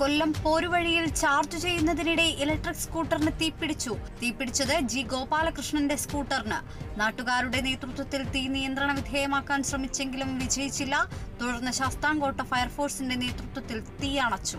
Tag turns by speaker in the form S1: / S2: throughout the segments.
S1: കൊല്ലം പോരുവഴിയിൽ charge ചെയ്യുന്നതിനിടെ electric സ്കൂട്ടറിന് തീപിടിച്ചു തീപിടിച്ചത് ജി ഗോപാലകൃഷ്ണന്റെ സ്കൂട്ടറിന് നാട്ടുകാരുടെ നേതൃത്വത്തിൽ തീ നിയന്ത്രണ വിധേയമാക്കാൻ ശ്രമിച്ചെങ്കിലും വിജയിച്ചില്ല തുടർന്ന് ശാസ്താംകോട്ട ഫയർഫോഴ്സിന്റെ നേതൃത്വത്തിൽ തീ അണച്ചു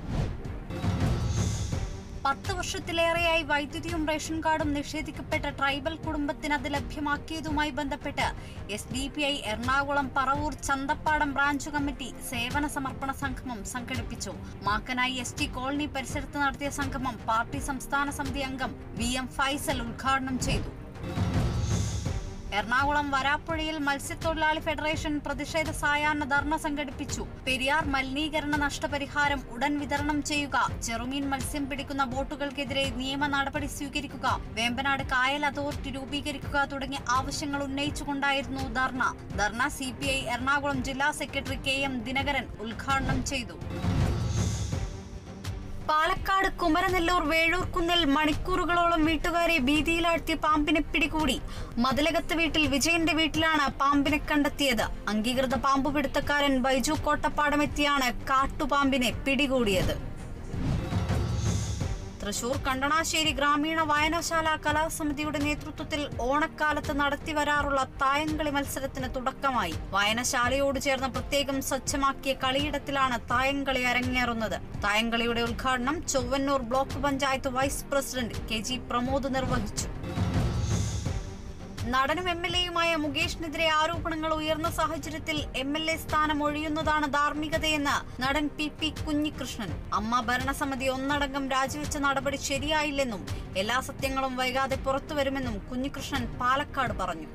S1: പത്ത് വർഷത്തിലേറെയായി വൈദ്യുതിയും റേഷൻ കാർഡും നിഷേധിക്കപ്പെട്ട ട്രൈബൽ കുടുംബത്തിന് അത് ലഭ്യമാക്കിയതുമായി ബന്ധപ്പെട്ട് S D P I Ernakulam Paravur Chanthappadam branch committee സേവന സമർപ്പണ സംഗമം സംഘടിപ്പിച്ചു മാക്കനായി എസ് ടി കോളനി പരിസരത്ത് നടത്തിയ സംഗമം പാർട്ടി സംസ്ഥാന സമിതി അംഗം വി എം ഫൈസൽ ഉദ്ഘാടനം ചെയ്തു എറണാകുളം വരാപ്പുഴയിൽ മത്സ്യത്തൊഴിലാളി ഫെഡറേഷൻ പ്രതിഷേധ സായാഹ്ന ധർണ സംഘടിപ്പിച്ചു പെരിയാർ മലിനീകരണ നഷ്ടപരിഹാരം ഉടൻ വിതരണം ചെയ്യുക ചെറുമീൻ മത്സ്യം പിടിക്കുന്ന ബോട്ടുകൾക്കെതിരെ നിയമ നടപടി സ്വീകരിക്കുക വേമ്പനാട് കായൽ അതോറിറ്റി രൂപീകരിക്കുക തുടങ്ങിയ ആവശ്യങ്ങൾ ഉന്നയിച്ചുകൊണ്ടായിരുന്നു ധർണ ധർണ സി എറണാകുളം ജില്ലാ സെക്രട്ടറി കെ എം ദിനകരൻ ഉദ്ഘാടനം ചെയ്തു പാലക്കാട് കുമരനെല്ലൂർ വേഴൂർക്കുന്നിൽ മണിക്കൂറുകളോളം വീട്ടുകാരെ ഭീതിയിലാഴ്ത്തിയ പാമ്പിനെ പിടികൂടി മതിലകത്ത് വീട്ടിൽ വിജയന്റെ വീട്ടിലാണ് പാമ്പിനെ കണ്ടെത്തിയത് അംഗീകൃത പാമ്പ് പിടുത്തക്കാരൻ ബൈജു കോട്ടപ്പാടമെത്തിയാണ് കാട്ടുപാമ്പിനെ പിടികൂടിയത് തൃശൂർ കണ്ടണാശ്ശേരി ഗ്രാമീണ വായനശാല കലാസമിതിയുടെ നേതൃത്വത്തിൽ ഓണക്കാലത്ത് നടത്തിവരാറുള്ള തായങ്കളി മത്സരത്തിന് തുടക്കമായി വായനശാലയോട് ചേർന്ന് പ്രത്യേകം സ്വച്ഛമാക്കിയ കളിയിടത്തിലാണ് തായങ്കളി അരങ്ങേറുന്നത് തായങ്കളിയുടെ ഉദ്ഘാടനം Chowannur block panchayat vice president K G Pramod നിർവഹിച്ചു നടനും എം എൽ എയുമായ മുകേഷിനെതിരെ ആരോപണങ്ങൾ ഉയർന്ന സാഹചര്യത്തിൽ എം എൽ എ സ്ഥാനം ഒഴിയുന്നതാണ് ധാർമ്മികതയെന്ന് നടൻ പി പി കുഞ്ഞികൃഷ്ണൻ അമ്മ ഭരണസമിതി ഒന്നടങ്കം രാജിവെച്ച നടപടി ശരിയായില്ലെന്നും എല്ലാ സത്യങ്ങളും വൈകാതെ പുറത്തുവരുമെന്നും കുഞ്ഞികൃഷ്ണൻ പാലക്കാട് പറഞ്ഞു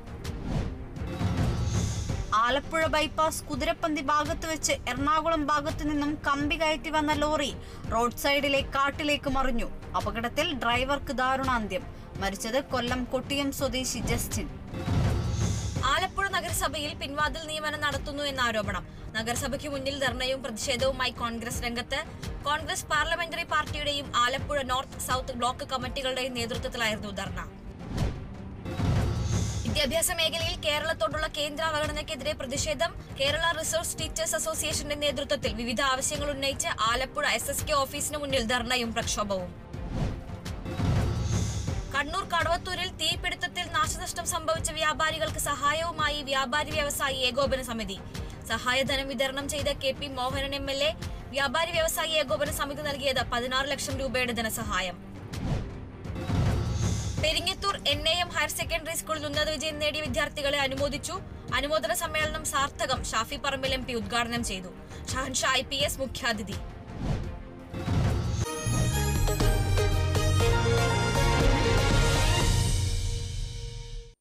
S1: ആലപ്പുഴ ബൈപ്പാസ് കുതിരപ്പന്തി ഭാഗത്ത് വെച്ച് എറണാകുളം ഭാഗത്തു നിന്നും കമ്പി കയറ്റി വന്ന ലോറി റോഡ് സൈഡിലെ കാട്ടിലേക്ക് മറിഞ്ഞു അപകടത്തിൽ ഡ്രൈവർക്ക് ദാരുണാന്ത്യം മരിച്ചത് കൊല്ലം കൊട്ടിയം സ്വദേശി ജസ്റ്റിൻ
S2: ആലപ്പുഴ നഗരസഭയിൽ പിൻവാതിൽ നിയമനം നടത്തുന്നു എന്ന ആരോപണം നഗരസഭയ്ക്ക് മുന്നിൽ ധർണയും പ്രതിഷേധവുമായി കോൺഗ്രസ് രംഗത്ത് കോൺഗ്രസ് പാർലമെന്ററി പാർട്ടിയുടെയും ആലപ്പുഴ നോർത്ത് സൗത്ത് ബ്ലോക്ക് കമ്മിറ്റികളുടെയും നേതൃത്വത്തിലായിരുന്നു ധർണ വിദ്യാഭ്യാസ മേഖലയിൽ കേരളത്തോടുള്ള കേന്ദ്ര അവഗണനയ്ക്കെതിരെ പ്രതിഷേധം കേരള റിസോഴ്സ് ടീച്ചേഴ്സ് അസോസിയേഷന്റെ നേതൃത്വത്തിൽ വിവിധ ആവശ്യങ്ങൾ ഉന്നയിച്ച് ആലപ്പുഴ എസ് എസ് കെ ഓഫീസിന് മുന്നിൽ ധർണയും പ്രക്ഷോഭവും കണ്ണൂർ കടവത്തൂരിൽ തീപിടുത്തത്തിൽ നാശനഷ്ടം സംഭവിച്ച വ്യാപാരികൾക്ക് സഹായവുമായി വ്യാപാരി വ്യവസായി ഏകോപന സമിതി സഹായധനം വിതരണം ചെയ്ത K P Mohanan M L A വ്യാപാരി വ്യവസായി ഏകോപന സമിതി നൽകിയത് പതിനാറ് ലക്ഷം രൂപയുടെ ധനസഹായം Peringathur N A M higher secondary സ്കൂളിൽ ഉന്നത വിജയം നേടിയ വിദ്യാർത്ഥികളെ അനുമോദിച്ചു അനുമോദന സമ്മേളനം സാർത്ഥകം ഷാഫി പറമ്പിൽ എം പി ഉദ്ഘാടനം ചെയ്തു ഷഹൻഷാ ഐ പി എസ് മുഖ്യാതിഥി